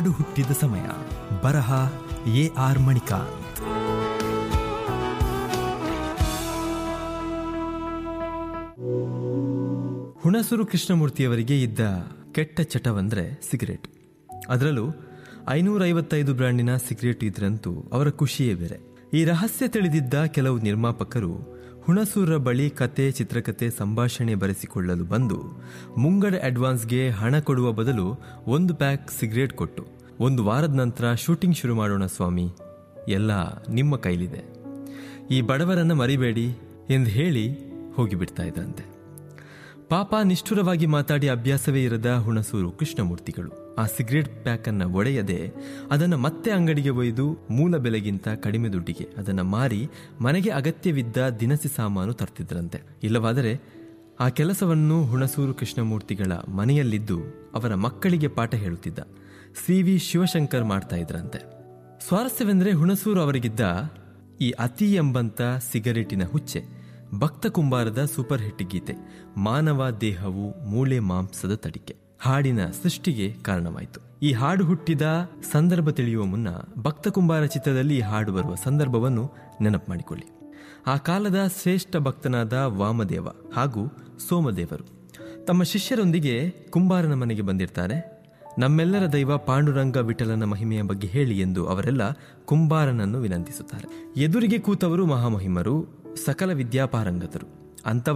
ಹಾಡು ಹುಟ್ಟಿದ ಸಮಯ ಬರಹ ಎ ಆರ್ ಮಣಿಕಾಂತ್ ಹುಣಸೂರು ಕೃಷ್ಣಮೂರ್ತಿಯವರಿಗೆ ಇದ್ದ ಕೆಟ್ಟ ಚಟವಂದ್ರೆ ಸಿಗರೇಟ್ ಅದರಲ್ಲೂ ಐನೂರೈವತ್ತೈದು ಬ್ರ್ಯಾಂಡಿನ ಸಿಗರೇಟ್ ಇದ್ರಂತೂ ಅವರ ಖುಷಿಯೇ ಬೇರೆ ಈ ರಹಸ್ಯ ತಿಳಿದಿದ್ದ ಕೆಲವು ನಿರ್ಮಾಪಕರು ಹುಣಸೂರ ಬಳಿ ಕತೆ ಚಿತ್ರಕತೆ ಸಂಭಾಷಣೆ ಬರೆಸಿಕೊಳ್ಳಲು ಬಂದು ಮುಂಗಡ ಅಡ್ವಾನ್ಸ್ಗೆ ಹಣ ಕೊಡುವ ಬದಲು ಒಂದು ಪ್ಯಾಕ್ ಸಿಗರೇಟ್ ಕೊಟ್ಟು ಒಂದು ವಾರದ ನಂತರ ಶೂಟಿಂಗ್ ಶುರು ಮಾಡೋಣ ಸ್ವಾಮಿ ಎಲ್ಲ ನಿಮ್ಮ ಕೈಲಿದೆ ಈ ಬಡವರನ್ನ ಮರಿಬೇಡಿ ಎಂದು ಹೇಳಿ ಹೋಗಿಬಿಡ್ತಾ ಇದ್ದಂತೆ ಪಾಪ ನಿಷ್ಠುರವಾಗಿ ಮಾತಾಡಿ ಅಭ್ಯಾಸವೇ ಇರದ ಹುಣಸೂರು ಕೃಷ್ಣಮೂರ್ತಿಗಳು ಆ ಸಿಗರೇಟ್ ಪ್ಯಾಕ್ ಅನ್ನ ಒಡೆಯದೆ ಅದನ್ನ ಮತ್ತೆ ಅಂಗಡಿಗೆ ಒಯ್ದು ಮೂಲ ಬೆಲೆಗಿಂತ ಕಡಿಮೆ ದುಡ್ಡಿಗೆ ಅದನ್ನ ಮಾರಿ ಮನೆಗೆ ಅಗತ್ಯವಿದ್ದ ದಿನಸಿ ಸಾಮಾನು ತರ್ತಿದ್ರಂತೆ ಇಲ್ಲವಾದರೆ ಆ ಕೆಲಸವನ್ನು ಹುಣಸೂರು ಕೃಷ್ಣಮೂರ್ತಿಗಳ ಮನೆಯಲ್ಲಿದ್ದು ಅವರ ಮಕ್ಕಳಿಗೆ ಪಾಠ ಹೇಳುತ್ತಿದ್ದ ಸಿ ವಿ ಶಿವಶಂಕರ್ ಮಾಡ್ತಾ ಇದ್ರಂತೆ ಸ್ವಾರಸ್ಯವೆಂದರೆ ಹುಣಸೂರು ಅವರಿಗಿದ್ದ ಈ ಅತಿ ಎಂಬಂತ ಸಿಗರೇಟಿನ ಹುಚ್ಚೆ ಭಕ್ತ ಕುಂಬಾರದ ಸೂಪರ್ ಹಿಟ್ ಗೀತೆ ಮಾನವ ದೇಹವು ಮೂಳೆ ಮಾಂಸದ ತಡಿಕೆ ಹಾಡಿನ ಸೃಷ್ಟಿಗೆ ಕಾರಣವಾಯಿತು ಈ ಹಾಡು ಹುಟ್ಟಿದ ಸಂದರ್ಭ ತಿಳಿಯುವ ಮುನ್ನ ಭಕ್ತ ಕುಂಬಾರ ಚಿತ್ರದಲ್ಲಿ ಈ ಹಾಡು ಬರುವ ಸಂದರ್ಭವನ್ನು ನೆನಪು ಮಾಡಿಕೊಳ್ಳಿ ಆ ಕಾಲದ ಶ್ರೇಷ್ಠ ಭಕ್ತನಾದ ವಾಮದೇವ ಹಾಗೂ ಸೋಮದೇವರು ತಮ್ಮ ಶಿಷ್ಯರೊಂದಿಗೆ ಕುಂಬಾರನ ಮನೆಗೆ ಬಂದಿರ್ತಾರೆ ನಮ್ಮೆಲ್ಲರ ದೈವ ಪಾಂಡುರಂಗ ವಿಠಲನ ಮಹಿಮೆಯ ಬಗ್ಗೆ ಹೇಳಿ ಎಂದು ಅವರೆಲ್ಲ ಕುಂಬಾರನನ್ನು ವಿನಂತಿಸುತ್ತಾರೆ ಎದುರಿಗೆ ಕೂತವರು ಮಹಾಮಹಿಮರು ಸಕಲ ವಿದ್ಯಾಪಾರಂಗತರು ಅಂತವರ